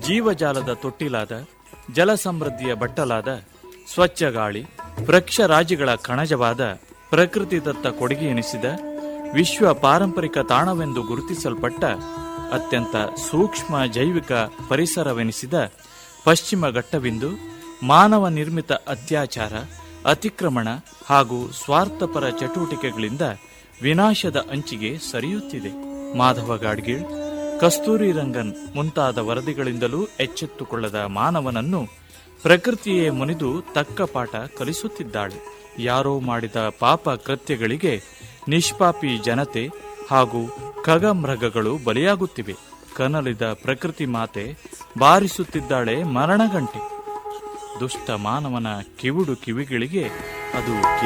ಜೀವಜಾಲದ ತೊಟ್ಟಿಲಾದ ಜಲ ಸಮೃದ್ಧಿಯ ಬಟ್ಟಲಾದ ಸ್ವಚ್ಛ ಗಾಳಿ ವೃಕ್ಷರಾಜಿಗಳ ಕಣಜವಾದ ಪ್ರಕೃತಿದತ್ತ ಕೊಡುಗೆ ಎನಿಸಿದ ವಿಶ್ವ ಪಾರಂಪರಿಕ ತಾಣವೆಂದು ಗುರುತಿಸಲ್ಪಟ್ಟ ಅತ್ಯಂತ ಸೂಕ್ಷ್ಮ ಜೈವಿಕ ಪರಿಸರವೆನಿಸಿದ ಪಶ್ಚಿಮ ಘಟ್ಟವಿಂದು ಮಾನವ ನಿರ್ಮಿತ ಅತ್ಯಾಚಾರ ಅತಿಕ್ರಮಣ ಹಾಗೂ ಸ್ವಾರ್ಥಪರ ಚಟುವಟಿಕೆಗಳಿಂದ ವಿನಾಶದ ಅಂಚಿಗೆ ಸರಿಯುತ್ತಿದೆ ಮಾಧವ ಗಾಡ್ಗೀಳ್ ಕಸ್ತೂರಿ ರಂಗನ್ ಮುಂತಾದ ವರದಿಗಳಿಂದಲೂ ಎಚ್ಚೆತ್ತುಕೊಳ್ಳದ ಮಾನವನನ್ನು ಪ್ರಕೃತಿಯೇ ಮುನಿದು ತಕ್ಕ ಪಾಠ ಕಲಿಸುತ್ತಿದ್ದಾಳೆ ಯಾರೋ ಮಾಡಿದ ಪಾಪ ಕೃತ್ಯಗಳಿಗೆ ನಿಷ್ಪಾಪಿ ಜನತೆ ಹಾಗೂ ಖಗಮೃಗಗಳು ಬಲಿಯಾಗುತ್ತಿವೆ ಕನಲಿದ ಪ್ರಕೃತಿ ಮಾತೆ ಬಾರಿಸುತ್ತಿದ್ದಾಳೆ ಮರಣಗಂಟೆ ದುಷ್ಟ ಮಾನವನ ಕಿವುಡು ಕಿವಿಗಳಿಗೆ ಅದು